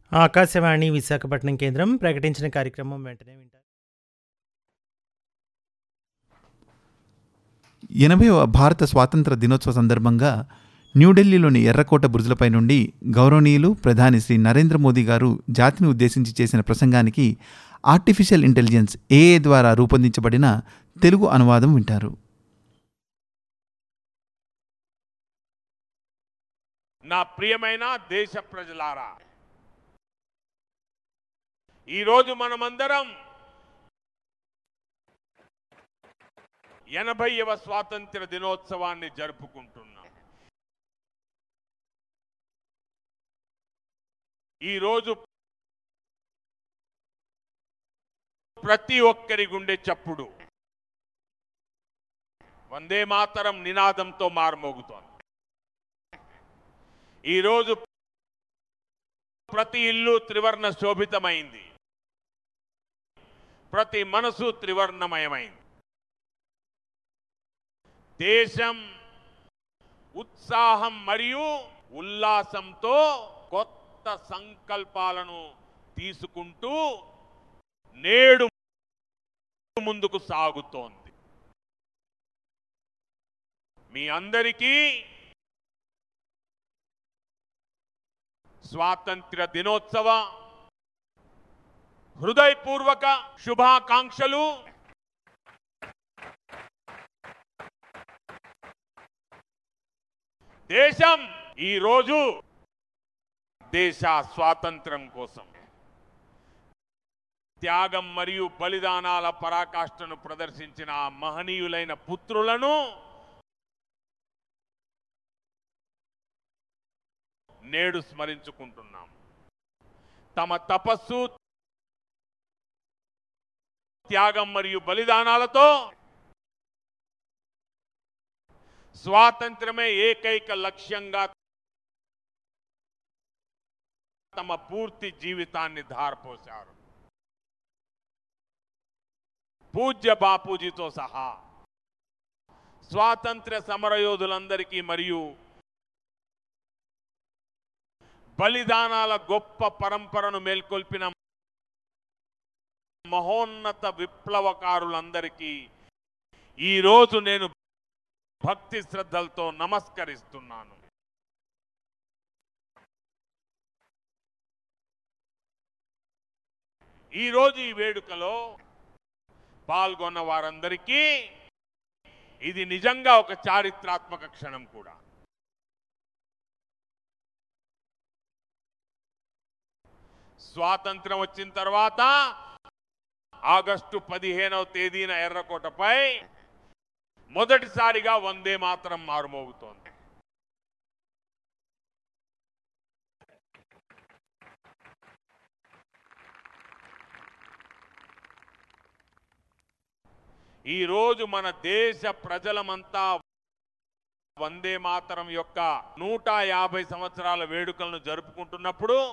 ఆకాశవాణి విశాఖపట్నం కేంద్రం ప్రకటించిన కార్యక్రమం వెంటనే వింటారు ఎనభైవ భారత స్వాతంత్ర దినోత్సవ సందర్భంగా న్యూఢిల్లీలోని ఎర్రకోట బురుజులపై నుండి గౌరవనీయులు ప్రధాని శ్రీ నరేంద్ర మోదీ గారు జాతిని ఉద్దేశించి చేసిన ప్రసంగానికి ఆర్టిఫిషియల్ ఇంటెలిజెన్స్ ఏఏ ద్వారా రూపొందించబడిన తెలుగు అనువాదం వింటారు నా ప్రియమైన దేశ ప్రజలారా ఈరోజు మనమందరం ఎనభైవ స్వాతంత్ర దినోత్సవాన్ని జరుపుకుంటున్నాం ఈరోజు ప్రతి ఒక్కరి గుండె చప్పుడు వందే మాతరం నినాదంతో మారుమోగుతోంది ఈరోజు ప్రతి ఇల్లు త్రివర్ణ శోభితమైంది ప్రతి మనసు త్రివర్ణమయమైంది దేశం ఉత్సాహం మరియు ఉల్లాసంతో కొత్త సంకల్పాలను తీసుకుంటూ నేడు ముందుకు సాగుతోంది మీ అందరికీ స్వాతంత్ర్య దినోత్సవ హృదయపూర్వక శుభాకాంక్షలు దేశం ఈరోజు దేశ స్వాతంత్రం కోసం త్యాగం మరియు బలిదానాల పరాకాష్ఠను ప్రదర్శించిన ఆ మహనీయులైన పుత్రులను నేడు స్మరించుకుంటున్నాం తమ తపస్సు త్యాగం మరియు బలిదానాలతో స్వాతంత్రమే ఏకైక లక్ష్యంగా తమ పూర్తి జీవితాన్ని ధారపోశారు పూజ్య బాపూజీతో సహా స్వాతంత్ర్య సమరయోధులందరికీ మరియు బలిదానాల గొప్ప పరంపరను మేల్కొల్పిన మహోన్నత విప్లవకారులందరికీ ఈరోజు నేను భక్తి శ్రద్ధలతో నమస్కరిస్తున్నాను ఈరోజు ఈ వేడుకలో పాల్గొన్న వారందరికీ ఇది నిజంగా ఒక చారిత్రాత్మక క్షణం కూడా స్వాతంత్రం వచ్చిన తర్వాత ఆగస్టు పదిహేనవ తేదీన ఎర్రకోటపై మొదటిసారిగా వందే మాత్రం మారుమోగుతోంది ఈరోజు మన దేశ ప్రజలమంతా వందే మాతరం యొక్క నూట యాభై సంవత్సరాల వేడుకలను జరుపుకుంటున్నప్పుడు